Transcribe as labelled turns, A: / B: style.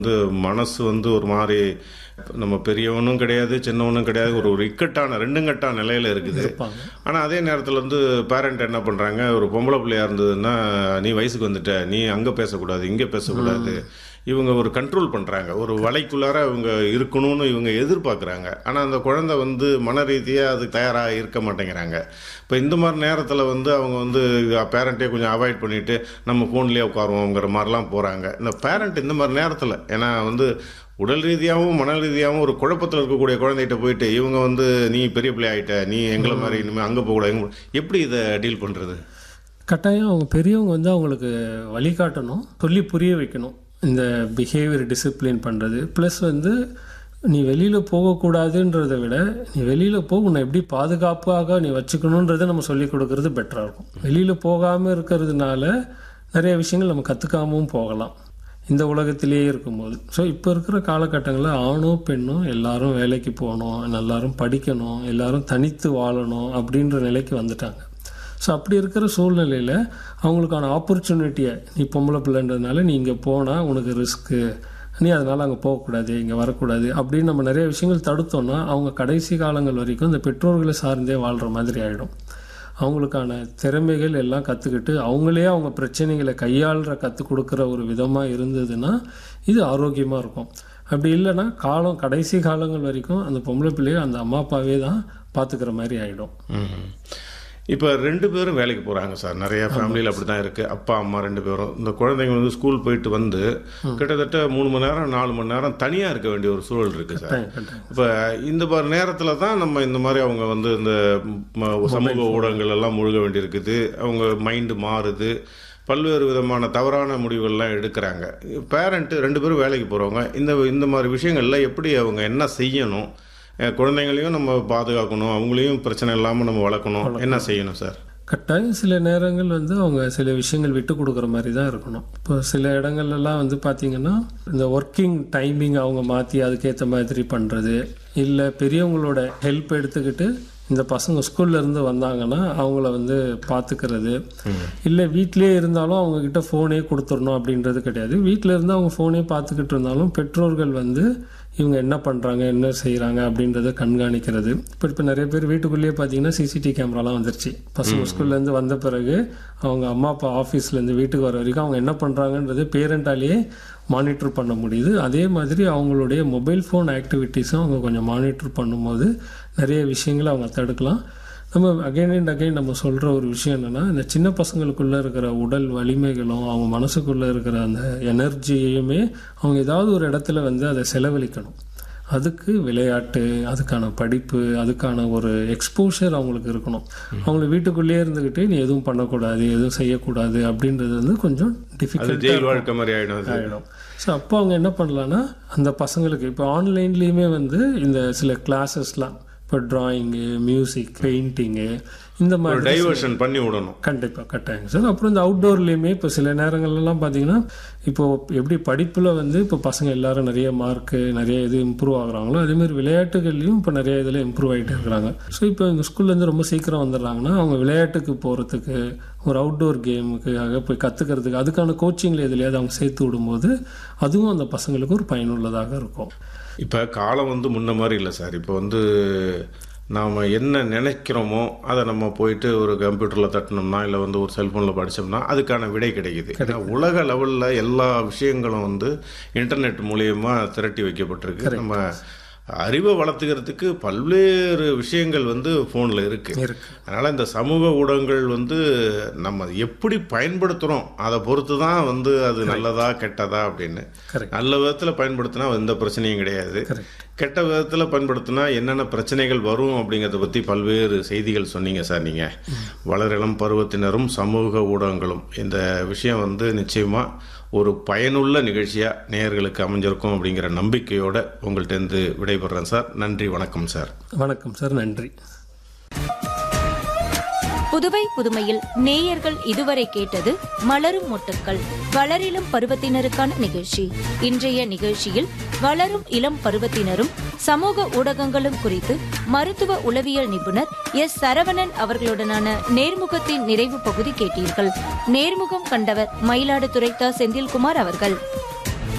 A: வந்து மனசு வந்து ஒரு மாதிரி நம்ம பெரியவனும் கிடையாது சின்னவனும் கிடையாது ஒரு ஒரு இக்கட்டான ரெண்டுங்கட்டான நிலையில இருக்குது
B: இருப்பாங்க
A: ஆனால் அதே நேரத்தில் வந்து பேரண்ட் என்ன பண்ணுறாங்க ஒரு பொம்பளை பிள்ளையா இருந்ததுன்னா நீ வயசுக்கு வந்துட்ட நீ அங்கே பேசக்கூடாது இங்கே பேசக்கூடாது இவங்க ஒரு கண்ட்ரோல் பண்ணுறாங்க ஒரு வலைக்குள்ளார இவங்க இருக்கணும்னு இவங்க எதிர்பார்க்குறாங்க ஆனால் அந்த குழந்தை வந்து மன ரீதியாக அது தயாராக இருக்க மாட்டேங்கிறாங்க இப்போ இந்த மாதிரி நேரத்தில் வந்து அவங்க வந்து பேரண்ட்டே கொஞ்சம் அவாய்ட் பண்ணிவிட்டு நம்ம ஃபோன்லேயே உட்காருவோங்கிற மாதிரிலாம் போகிறாங்க இந்த பேரண்ட் இந்த மாதிரி நேரத்தில் ஏன்னா வந்து உடல் ரீதியாகவும் மன ரீதியாகவும் ஒரு குழப்பத்தில் இருக்கக்கூடிய குழந்தைகிட்ட போயிட்டு இவங்க வந்து நீ பெரிய பிள்ளை ஆகிட்ட நீ எங்களை மாதிரி இனிமேல் அங்கே போகக்கூடாது இங்க போ- எப்படி இதை டீல் பண்ணுறது
B: கட்டாயம் அவங்க பெரியவங்க வந்து அவங்களுக்கு வழிகாட்டணும் சொல்லி புரிய வைக்கணும் இந்த பிஹேவியர் டிசிப்ளின் பண்ணுறது ப்ளஸ் வந்து நீ வெளியில் போகக்கூடாதுன்றதை விட நீ வெளியில் போக உன்னை எப்படி பாதுகாப்பாக நீ வச்சுக்கணுன்றதை நம்ம சொல்லி கொடுக்கறது பெட்டராக இருக்கும் வெளியில் போகாமல் இருக்கிறதுனால நிறைய விஷயங்கள் நம்ம கற்றுக்காமவும் போகலாம் இந்த உலகத்திலேயே இருக்கும்போது ஸோ இப்போ இருக்கிற காலகட்டங்களில் ஆணும் பெண்ணும் எல்லாரும் வேலைக்கு போகணும் எல்லாரும் படிக்கணும் எல்லாரும் தனித்து வாழணும் அப்படின்ற நிலைக்கு வந்துட்டாங்க ஸோ அப்படி இருக்கிற சூழ்நிலையில் அவங்களுக்கான ஆப்பர்ச்சுனிட்டியை நீ பொம்பளை பிள்ளைன்றதுனால நீ இங்கே போனால் உனக்கு ரிஸ்க்கு நீ அதனால் அங்கே போகக்கூடாது இங்கே வரக்கூடாது அப்படின்னு நம்ம நிறைய விஷயங்கள் தடுத்தோம்னா அவங்க கடைசி காலங்கள் வரைக்கும் இந்த பெற்றோர்களை சார்ந்தே வாழ்கிற மாதிரி ஆகிடும் அவங்களுக்கான திறமைகள் எல்லாம் கற்றுக்கிட்டு அவங்களே அவங்க பிரச்சனைகளை கையாளுற கற்றுக் கொடுக்குற ஒரு விதமாக இருந்ததுன்னா இது ஆரோக்கியமாக இருக்கும் அப்படி இல்லைன்னா காலம் கடைசி காலங்கள் வரைக்கும் அந்த பொம்பளை பிள்ளைய அந்த அம்மா அப்பாவே தான் பார்த்துக்கிற மாதிரி ஆகிடும்
A: இப்போ ரெண்டு பேரும் வேலைக்கு போகிறாங்க சார் நிறைய ஃபேமிலியில் அப்படி தான் இருக்குது அப்பா அம்மா ரெண்டு பேரும் இந்த குழந்தைங்க வந்து ஸ்கூல் போயிட்டு வந்து கிட்டத்தட்ட மூணு மணி நேரம் நாலு மணி நேரம் தனியாக இருக்க வேண்டிய ஒரு சூழல் இருக்குது சார் இப்போ இந்த மாதிரி நேரத்தில் தான் நம்ம இந்த மாதிரி அவங்க வந்து இந்த ம- சமூக ஊடகங்கள் எல்லாம் முழுக வேண்டியிருக்குது அவங்க மைண்டு மாறுது பல்வேறு விதமான தவறான முடிவுகள்லாம் எடுக்கிறாங்க பேரண்ட்டு ரெண்டு பேரும் வேலைக்கு போகிறவங்க இந்த இந்த மாதிரி விஷயங்கள்ல எப்படி அவங்க என்ன செய்யணும் அஹ் குழந்தைங்களையும் நம்ம பாதுகாக்கணும் அவங்களையும் பிரச்சனை இல்லாமல் நம்ம வளர்க்கணும் என்ன செய்யணும் சார்
B: கட்டாயம் சில நேரங்கள் வந்து அவங்க சில விஷயங்கள் விட்டு கொடுக்குற மாதிரி தான் இருக்கணும் இப்போ சில இடங்கள்லாம் வந்து பார்த்தீங்கன்னா இந்த ஒர்க்கிங் டைமிங் அவங்க மாற்றி அதுக்கேற்ற மாதிரி பண்ணுறது இல்லை பெரியவங்களோட ஹெல்ப் எடுத்துக்கிட்டு இந்த பசங்க ஸ்கூல்ல இருந்து வந்தாங்கன்னா அவங்கள வந்து பார்த்துக்கிறது இல்லை வீட்டிலேயே இருந்தாலும் அவங்க கிட்ட ஃபோனே கொடுத்துடணும் அப்படின்றது கிடையாது வீட்டில் இருந்து அவங்க ஃபோனே பார்த்துக்கிட்டு இருந்தாலும் பெற்றோர்கள் வந்து இவங்க என்ன பண்ணுறாங்க என்ன செய்கிறாங்க அப்படின்றத கண்காணிக்கிறது இப்போ இப்போ நிறைய பேர் வீட்டுக்குள்ளேயே பார்த்தீங்கன்னா சிசிடிவி கேமராலாம் வந்துருச்சு பசங்க ஸ்கூல்லேருந்து வந்த பிறகு அவங்க அம்மா அப்பா ஆஃபீஸ்லேருந்து வீட்டுக்கு வர வரைக்கும் அவங்க என்ன பண்ணுறாங்கன்றது பேரண்டாலேயே மானிட்டர் பண்ண முடியுது அதே மாதிரி அவங்களுடைய மொபைல் ஃபோன் ஆக்டிவிட்டீஸும் அவங்க கொஞ்சம் மானிட்டர் பண்ணும்போது நிறைய விஷயங்களை அவங்க தடுக்கலாம் நம்ம அகைன் அண்ட் அகைன் நம்ம சொல்கிற ஒரு விஷயம் என்னென்னா இந்த சின்ன பசங்களுக்குள்ளே இருக்கிற உடல் வலிமைகளும் அவங்க மனசுக்குள்ளே இருக்கிற அந்த எனர்ஜியையுமே அவங்க ஏதாவது ஒரு இடத்துல வந்து அதை செலவழிக்கணும் அதுக்கு விளையாட்டு அதுக்கான படிப்பு அதுக்கான ஒரு எக்ஸ்போஷர் அவங்களுக்கு இருக்கணும் அவங்கள வீட்டுக்குள்ளேயே இருந்துக்கிட்டு நீ எதுவும் பண்ணக்கூடாது எதுவும் செய்யக்கூடாது அப்படின்றது வந்து கொஞ்சம்
A: அது
B: டிஃபிகல்ட்
A: ஜெயில் வாழ்க்கை மாதிரி ஆகிடும் அது
B: ஆகிடும் ஸோ அப்போ அவங்க என்ன பண்ணலான்னா அந்த பசங்களுக்கு இப்போ ஆன்லைன்லேயுமே வந்து இந்த சில கிளாஸஸ்லாம் இப்போ ட்ராயிங்கு மியூசிக் பெயிண்டிங்கு இந்த
A: ஒரு
B: மாதிரி
A: டைவர்ஷன் பண்ணி விடணும்
B: கண்டிப்பாக கட்டாயம் சார் அப்புறம் இந்த அவுட்டோர்லேயுமே இப்போ சில நேரங்கள்லாம் பார்த்தீங்கன்னா இப்போ எப்படி படிப்பில் வந்து இப்போ பசங்க எல்லாரும் நிறைய மார்க்கு நிறைய இது இம்ப்ரூவ் ஆகுறாங்களோ அதே மாதிரி விளையாட்டுகள்லையும் இப்போ நிறைய இதில் இம்ப்ரூவ் ஆகிட்டே இருக்கிறாங்க ஸோ இப்போ எங்கள் ஸ்கூல்லேருந்து ரொம்ப சீக்கிரம் வந்துடுறாங்கன்னா அவங்க விளையாட்டுக்கு போகிறதுக்கு ஒரு அவுட்டோர் கேமுக்காக போய் கற்றுக்கிறதுக்கு அதுக்கான கோச்சிங்கில் எதுலையாவது அவங்க சேர்த்து விடும்போது அதுவும் அந்த பசங்களுக்கு ஒரு பயனுள்ளதாக இருக்கும்
A: இப்போ காலம் வந்து முன்ன மாதிரி இல்லை சார் இப்போ வந்து நாம் என்ன நினைக்கிறோமோ அதை நம்ம போயிட்டு ஒரு கம்ப்யூட்டரில் தட்டினோம்னா இல்லை வந்து ஒரு செல்ஃபோனில் படித்தோம்னா அதுக்கான விடை கிடைக்குது ஏன்னா உலக லெவலில் எல்லா விஷயங்களும் வந்து இன்டர்நெட் மூலியமா திரட்டி வைக்கப்பட்டிருக்கு நம்ம அறிவை வளர்த்துக்கிறதுக்கு பல்வேறு விஷயங்கள் வந்து ஃபோனில் இருக்குது
B: இருக்கு
A: அதனால் இந்த சமூக ஊடகங்கள் வந்து நம்ம எப்படி பயன்படுத்துகிறோம் அதை பொறுத்து தான் வந்து அது நல்லதா கெட்டதா அப்படின்னு
B: Correct.
A: நல்ல விதத்தில் பயன்படுத்தினா எந்த பிரச்சனையும் கிடையாது
B: Correct.
A: கெட்ட விதத்தில் பயன்படுத்தினா என்னென்ன பிரச்சனைகள் வரும் அப்படிங்கிறத பற்றி பல்வேறு செய்திகள் சொன்னீங்க சார் நீங்கள் வளரிளம் பருவத்தினரும் சமூக ஊடகங்களும் இந்த விஷயம் வந்து நிச்சயமாக ஒரு பயனுள்ள நிகழ்ச்சியாக நேயர்களுக்கு அமைஞ்சிருக்கும் அப்படிங்கிற நம்பிக்கையோட உங்கள்கிட்டருந்து விடைபெறேன் சார் நன்றி வணக்கம் சார்
B: வணக்கம் சார் நன்றி
C: புதுவை புதுமையில் நேயர்கள் இதுவரை கேட்டது மலரும் மொட்டுக்கள் வளரிளம் பருவத்தினருக்கான நிகழ்ச்சி இன்றைய நிகழ்ச்சியில் வளரும் இளம் பருவத்தினரும் சமூக ஊடகங்களும் குறித்து மருத்துவ உளவியல் நிபுணர் எஸ் சரவணன் அவர்களுடனான நேர்முகத்தின் நிறைவு பகுதி கேட்டீர்கள் நேர்முகம் கண்டவர் மயிலாடுதுறை த செந்தில்குமார் அவர்கள்